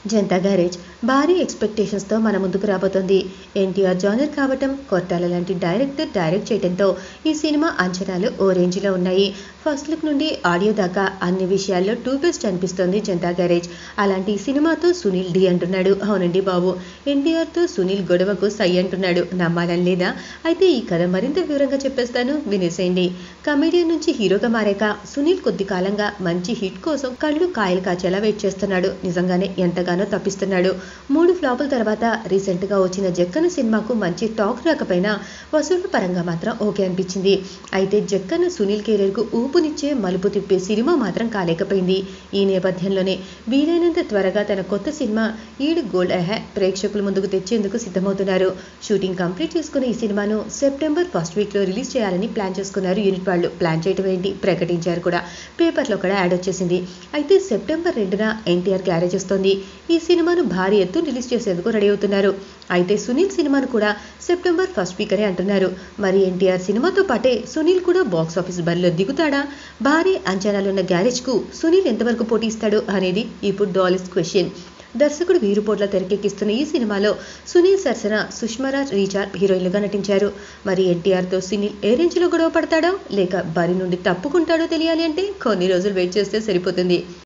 Janata garage భారీ ఎక్స్పెక్టేషన్స్తో మన ముందుకు రాబోతోంది ఎన్టీఆర్ జానర్ కావటం కొట్టాల లాంటి డైరెక్టర్ డైరెక్ట్ చేయడంతో ఈ సినిమా అంచనాలు ఓ రేంజ్లో ఉన్నాయి ఫస్ట్ లుక్ నుండి ఆడియో దాకా అన్ని విషయాల్లో టూ బెస్ట్ అనిపిస్తోంది జనతా గ్యారేజ్ అలాంటి ఈ సినిమాతో సునీల్ డి అంటున్నాడు అవునండి బాబు ఎన్టీఆర్తో సునీల్ గొడవకు సై అంటున్నాడు నమ్మాలని లేదా అయితే ఈ కథ మరింత వివరంగా చెప్పేస్తాను వినేసేయండి కమెడియన్ నుంచి హీరోగా మారాక సునీల్ కొద్ది కాలంగా మంచి హిట్ కోసం కళ్ళు కాయలు కాచేలా వెయిట్ చేస్తున్నాడు నిజంగానే ఎంతగానో తప్పిస్తున్నాడు మూడు ఫ్లాపుల తర్వాత రీసెంట్ గా వచ్చిన జక్కన సినిమాకు మంచి టాక్ రాకపోయినా వసూళ్ల పరంగా మాత్రం ఓకే అనిపించింది అయితే జక్కన సునీల్ కెరీర్ కు ఊపునిచ్చే మలుపు తిప్పే సినిమా మాత్రం కాలేకపోయింది ఈ నేపథ్యంలోనే వీలైనంత త్వరగా తన కొత్త సినిమా ఈడు గోల్డ్ అహే ప్రేక్షకుల ముందుకు తెచ్చేందుకు సిద్ధమవుతున్నారు షూటింగ్ కంప్లీట్ చేసుకున్న ఈ సినిమాను సెప్టెంబర్ ఫస్ట్ వీక్ లో రిలీజ్ చేయాలని ప్లాన్ చేసుకున్నారు యూనిట్ వాళ్ళు ప్లాన్ చేయడం ఏంటి ప్రకటించారు కూడా పేపర్లో కూడా యాడ్ వచ్చేసింది అయితే సెప్టెంబర్ రెండున ఎన్టీఆర్ గ్యారేజ్ వస్తోంది ఈ సినిమాను భారీ ఎత్తు రిలీజ్ చేసేందుకు రెడీ అవుతున్నారు అయితే సునీల్ సినిమాను కూడా సెప్టెంబర్ ఫస్ట్ వీక్ అనే అంటున్నారు మరి ఎన్టీఆర్ సినిమాతో పాటే సునీల్ కూడా బాక్స్ ఆఫీస్ బరిలో దిగుతాడా భారీ అంచనాలున్న గ్యారేజ్ కు సునీల్ ఎంతవరకు పోటీ ఇస్తాడు అనేది ఇప్పుడు డాలిస్ క్వశ్చన్ దర్శకుడు వీరుపోట్ల తెరకెక్కిస్తున్న ఈ సినిమాలో సునీల్ సరసన సుష్మారాజ్ రీచార్ హీరోయిన్లుగా నటించారు మరి ఎన్టీఆర్తో సునీల్ ఏ రేంజ్లో గొడవ పడతాడో లేక బరి నుండి తప్పుకుంటాడో తెలియాలి అంటే కొన్ని రోజులు వెయిట్ చేస్తే సరిపోతుంది